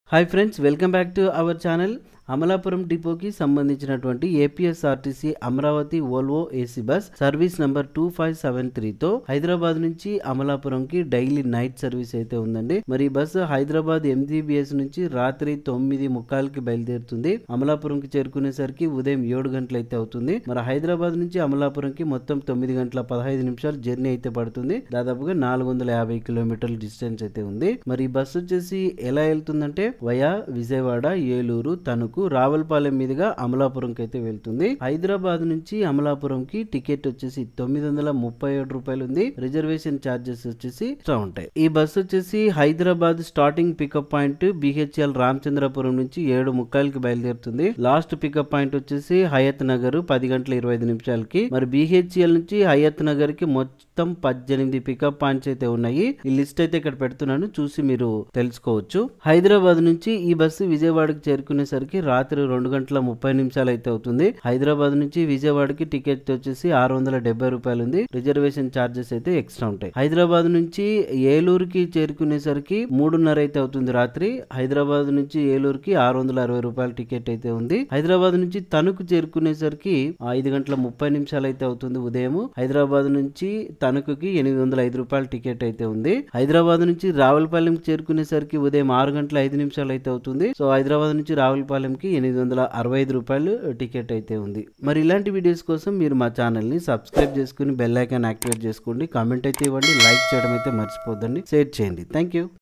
hi friends welcome back to our channel Amalapuram డిపోకి సంబంధించినటువంటి APSRTC Amaravati Volvo AC bus service number two five seven త్రీతో హైదరాబాద్ నుంచి అమలాపురంకి daily night service అయితే ఉందండి మరి ఈ బస్సు హైదరాబాద్ ఎంజీబీఎస్ నుంచి రాత్రి తొమ్మిది ముక్కాలకి బయలుదేరుతుంది అమలాపురంకి చేరుకునేసరికి ఉదయం ఏడు గంటలు అయితే అవుతుంది మరి హైదరాబాద్ నుంచి అమలాపురంకి మొత్తం తొమ్మిది గంటల పదహైదు నిమిషాలు జర్నీ అయితే పడుతుంది దాదాపుగా నాలుగు వందల యాభై కిలోమీటర్ల డిస్టెన్స్ అయితే ఉంది మరి ఈ బస్సు వచ్చేసి ఎలా వెళ్తుందంటే వయా విజయవాడ ఏలూరు తణుకు రావులపాలెం మీదుగా అమలాపురంకి అయితే వెళ్తుంది హైదరాబాద్ నుంచి అమలాపురంకి టికెట్ వచ్చేసి తొమ్మిది వందల ముప్పై ఏడు రూపాయలు ఉంది రిజర్వేషన్ ఛార్జెస్ వచ్చేసి ఎక్స్ట్రా ఉంటాయి ఈ బస్సు వచ్చేసి Hyderabad starting pickup point BHEL Ramachandrapuram నుంచి ఏడు ముక్కాలకి బయలుదేరుతుంది లాస్ట్ పికప్ పాయింట్ వచ్చేసి హయత్ నగర్ పది గంటల ఇరవై ఐదు నిమిషాలకి మరి బిహెచ్ఎల్ నుంచి హయత్ నగర్ కి మొత్తం పద్దెనిమిది పికప్ పాయింట్స్ అయితే ఉన్నాయి ఈ లిస్ట్ అయితే ఇక్కడ పెడుతున్నాను చూసి మీరు తెలుసుకోవచ్చు హైదరాబాద్ నుంచి ఈ బస్సు విజయవాడకి చేరుకునేసరికి రాత్రి రెండు గంటల ముప్పై నిమిషాలు అయితే అవుతుంది హైదరాబాద్ నుంచి విజయవాడకి టికెట్ వచ్చేసి ఆరు వందల డెబ్బై రూపాయలు ఉంది రిజర్వేషన్ ఛార్జెస్ అయితే ఎక్స్ట్రా ఉంటాయి హైదరాబాద్ నుంచి ఏలూరుకి చేరుకునేసరికి మూడున్నర అయితే అవుతుంది రాత్రి హైదరాబాద్ నుంచి ఏలూరుకి ఆరు వందల అరవై రూపాయల టికెట్ అయితే ఉంది హైదరాబాద్ నుంచి తణుకు చేరుకునేసరికి ఐదు గంటల ముప్పై నిమిషాలు అయితే అవుతుంది ఉదయం హైదరాబాద్ నుంచి తణుకుకి ఎనిమిది వందల ఐదు రూపాయల టికెట్ అయితే ఉంది హైదరాబాద్ నుంచి రావులపాలెం చేరుకునేసరికి ఉదయం ఆరు గంటల ఐదు నిమిషాలు అయితే అవుతుంది సో హైదరాబాద్ నుంచి రావులపాలెంకి ఎనిమిది వందల అరవై ఐదు రూపాయలు టికెట్ అయితే ఉంది మరి ఇలాంటి వీడియోస్ కోసం మీరు మా ఛానల్ ని సబ్స్క్రైబ్ చేసుకుని బెల్ ఐకాన్ యాక్టివేట్ చేసుకోండి కామెంట్ అయితే ఇవ్వండి లైక్ చేయడం అయితే మర్చిపోద్దండి షేర్ చేయండి థ్యాంక్ యూ